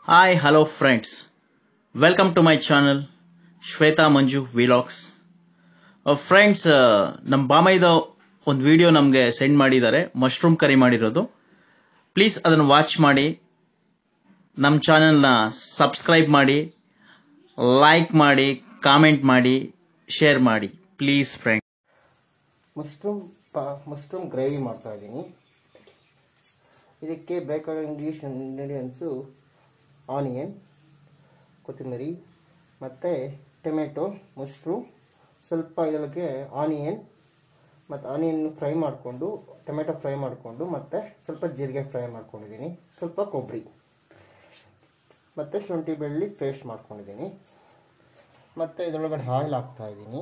Hi hello friends welcome to my channel Shweta Manju vlogs friends ನಮ್ಮ ಬಾಮೈದ ಒಂದು ವಿಡಿಯೋ ನಮಗೆ ಸೆಂಡ್ ಮಾಡಿದ್ದಾರೆ ಮಶ್ರೂಮ್ ಕರಿ ಮಾಡಿರೋದು ಪ್ಲೀಸ್ ಅದನ್ನು ವಾಚ್ ಮಾಡಿ ನಮ್ಮ ಚಾನಲ್ನ ಸಬ್ಸ್ಕ್ರೈಬ್ ಮಾಡಿ ಲೈಕ್ ಮಾಡಿ ಕಾಮೆಂಟ್ ಮಾಡಿ ಶೇರ್ ಮಾಡಿ ಪ್ಲೀಸ್ ಫ್ರೆಂಡ್ ಮಶ್ರೂಮ್ ಪಾ ಮಶ್ರೂಮ್ ಗ್ರೇವಿ ಮಾಡ್ತಾ ಇದ್ದೀನಿ ಇದಕ್ಕೆ ಬೇಕಾದ ಇಂಗ್ಲೀಷ್ ಇಂಗ್ರೀಡಿಯೆಂಟ್ಸು ಆನಿಯನ್ ಕೊತ್ತಂಬರಿ ಮತ್ತು ಟೊಮೆಟೊ ಮಶ್ರೂಮ್ ಸ್ವಲ್ಪ ಇದರೊಳಗೆ ಆನಿಯನ್ ಮತ್ತು ಆನಿಯನ್ ಫ್ರೈ ಮಾಡಿಕೊಂಡು ಟೊಮೆಟೊ ಫ್ರೈ ಮಾಡಿಕೊಂಡು ಮತ್ತು ಸ್ವಲ್ಪ ಜೀರಿಗೆ ಫ್ರೈ ಮಾಡ್ಕೊಂಡಿದ್ದೀನಿ ಸ್ವಲ್ಪ ಕೊಬ್ಬರಿ ಮತ್ತು ಶುಂಠಿ ಬೆಳ್ಳಿ ಪೇಸ್ಟ್ ಮಾಡ್ಕೊಂಡಿದ್ದೀನಿ ಮತ್ತು ಇದರೊಳಗಡೆ ಆಯಿಲ್ ಹಾಕ್ತಾ ಇದ್ದೀನಿ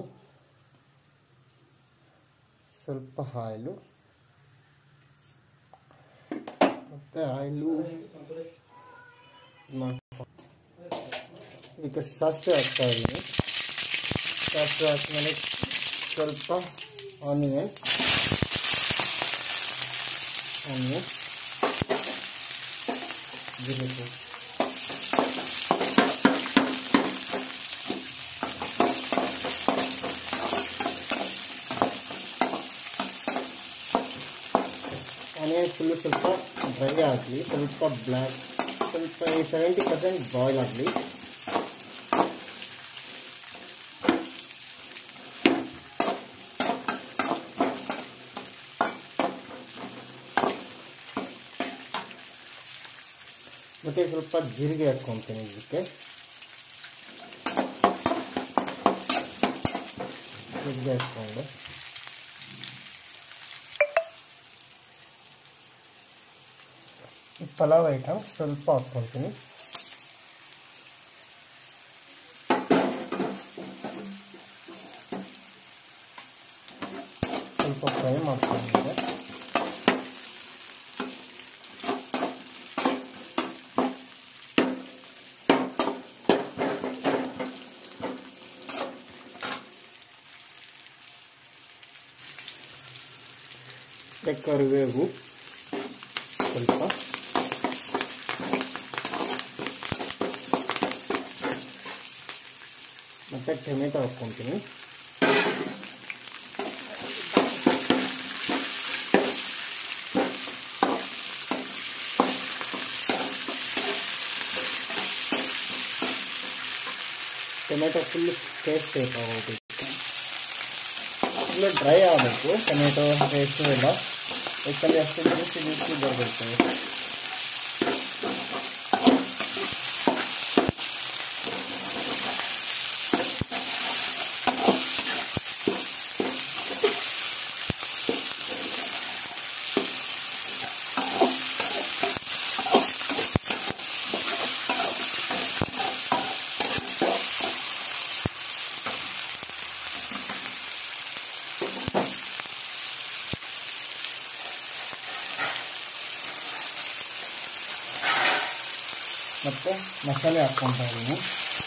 ಸ್ವಲ್ಪ ಆಯಿಲು ಮತ್ತು ಆಯಿಲು ಇದಕ್ಕೆ ಸಾಸಿವೆ ಹಾಕ್ತಾ ಇದ್ದೀನಿ ಸಾಸಿವೆ ಹಾಕಿದ್ಮೇಲೆ ಸ್ವಲ್ಪ ಆನಿಯನ್ ಆನಿಯನ್ ಜೀರಿಗೆ ಆನಿಯನ್ ಫುಲ್ಲು ಸ್ವಲ್ಪ ಡ್ರೈ ಆಗಲಿ ಸ್ವಲ್ಪ ಬ್ಲ್ಯಾಕ್ ಸ್ವಲ್ಪ ಸೆವೆಂಟಿ ಪರ್ಸೆಂಟ್ ಬಾಯ್ಲ್ ಆಗಲಿ ಮತ್ತು ಸ್ವಲ್ಪ ಜೀರಿಗೆ ಹಾಕ್ಕೊತೀನಿ ಇದಕ್ಕೆ ಜೀರಿಗೆ ಹಾಕ್ಕೊಂಡು ಈ ಪಲಾವ್ ಐಟಮ್ ಸ್ವಲ್ಪ ಹಾಕ್ಕೊಳ್ತೀನಿ ಸ್ವಲ್ಪ ಫ್ರೈ ಮಾಡ್ಕೊಂಡಿದ್ದೆ ಕರಿಬೇವು ಸ್ವಲ್ಪ ಮತ್ತು ಟೊಮೆಟೊ ಹಾಕ್ಕೊತೀನಿ ಟೊಮೆಟೊ ಫುಲ್ ಟೇಸ್ಟ್ ಬೇಕಾಗೋದು ಫುಲ್ಲು ಡ್ರೈ ಆಗಬೇಕು ಟೊಮೆಟೊ ಟೇಸ್ಟು ಎಲ್ಲ ಯಾಕಂದರೆ ಅಷ್ಟು ಬಿಸಿ ಬಿಸಿ ಬರಬೇಕು ಮತ್ತು ಮಸಾಲೆ ಹಾಕ್ಕೊತಾ ಇದ್ದೀನಿ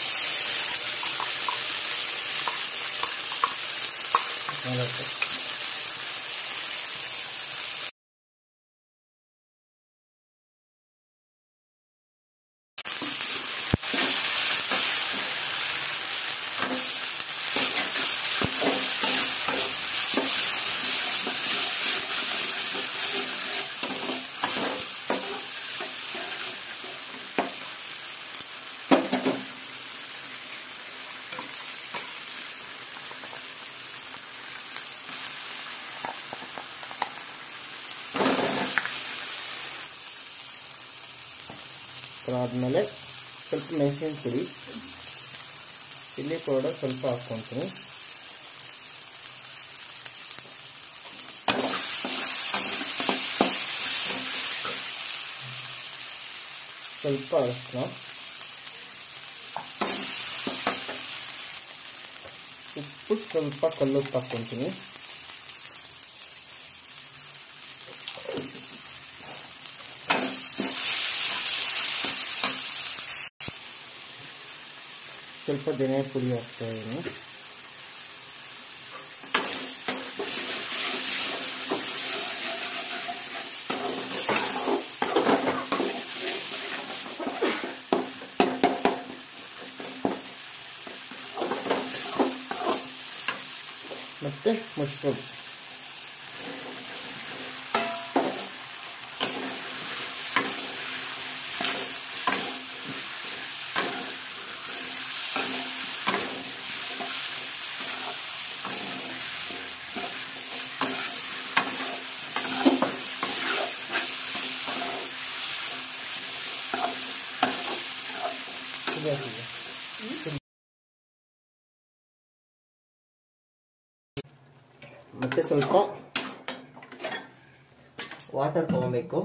ಅದಾದಮೇಲೆ ಸ್ವಲ್ಪ ಮೆಣಸಿನ ಪುಡಿ ಚಿಲ್ಲಿ ಪೌಡರ್ ಸ್ವಲ್ಪ ಹಾಕ್ಕೊತೀನಿ ಸ್ವಲ್ಪ ಅರಶಿನ ಉಪ್ಪು ಸ್ವಲ್ಪ ಕಲ್ಲುಪ್ಪು ಹಾಕ್ಕೊತೀನಿ ಸ್ವಲ್ಪ ಧನಿಯಾ ಪುಡಿ ಹಾಕ್ತಾ ಇದ್ದೀನಿ ಮತ್ತು ಮಶ್ರೂಮ್ ಇದೆ ಇದೆ. ಮತ್ತೆ ಸ್ವಲ್ಪ ವಾಟರ್ ತಗೊಬೇಕು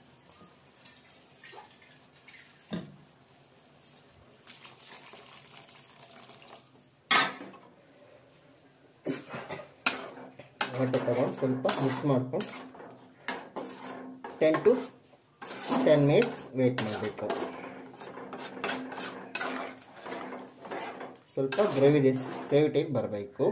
ವಾಟರ್ ತಗೊಂಡು ಸ್ವಲ್ಪ ಮಿಕ್ಸ್ ಮಾಡ್ಕೊಂಡು ten to ten minutes wait ಮಾಡಬೇಕು ಸ್ವಲ್ಪ ಗ್ರೇವಿ ಗ್ರೇವಿ ಟೈಪ್ ಬರಬೇಕು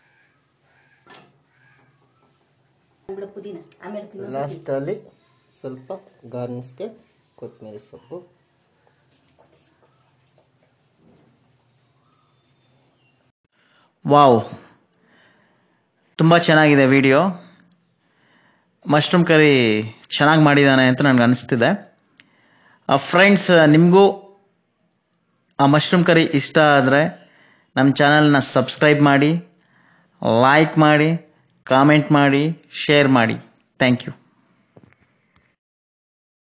ಬಿಡು ಪುದೀನ ಆಮೇಲೆ ಇನ್ನೊಂದ್ ಸ್ವಲ್ಪ ಲಾಸ್ಟಲ್ಲಿ ಸ್ವಲ್ಪ ಗಾರ್ನಿಷ್ಗೆ ಕೊತ್ತಂಬರಿ ಸೊಪ್ಪು ವಾವ್ ತುಂಬ ಚೆನ್ನಾಗಿದೆ ವಿಡಿಯೋ ಮಶ್ರೂಮ್ ಕರಿ ಚೆನ್ನಾಗಿ ಮಾಡಿದ್ದಾನೆ ಅಂತ ನನಗೆ ಅನಿಸ್ತಿದೆ ಫ್ರೆಂಡ್ಸ್ ನಿಮಗೂ ಆ ಮಶ್ರೂಮ್ ಕರಿ ಇಷ್ಟ ಆದರೆ ನಮ್ಮ ಚಾನಲ್ನ ಸಬ್ಸ್ಕ್ರೈಬ್ ಮಾಡಿ ಲೈಕ್ ಮಾಡಿ ಕಾಮೆಂಟ್ ಮಾಡಿ ಶೇರ್ ಮಾಡಿ ಥ್ಯಾಂಕ್ ಯು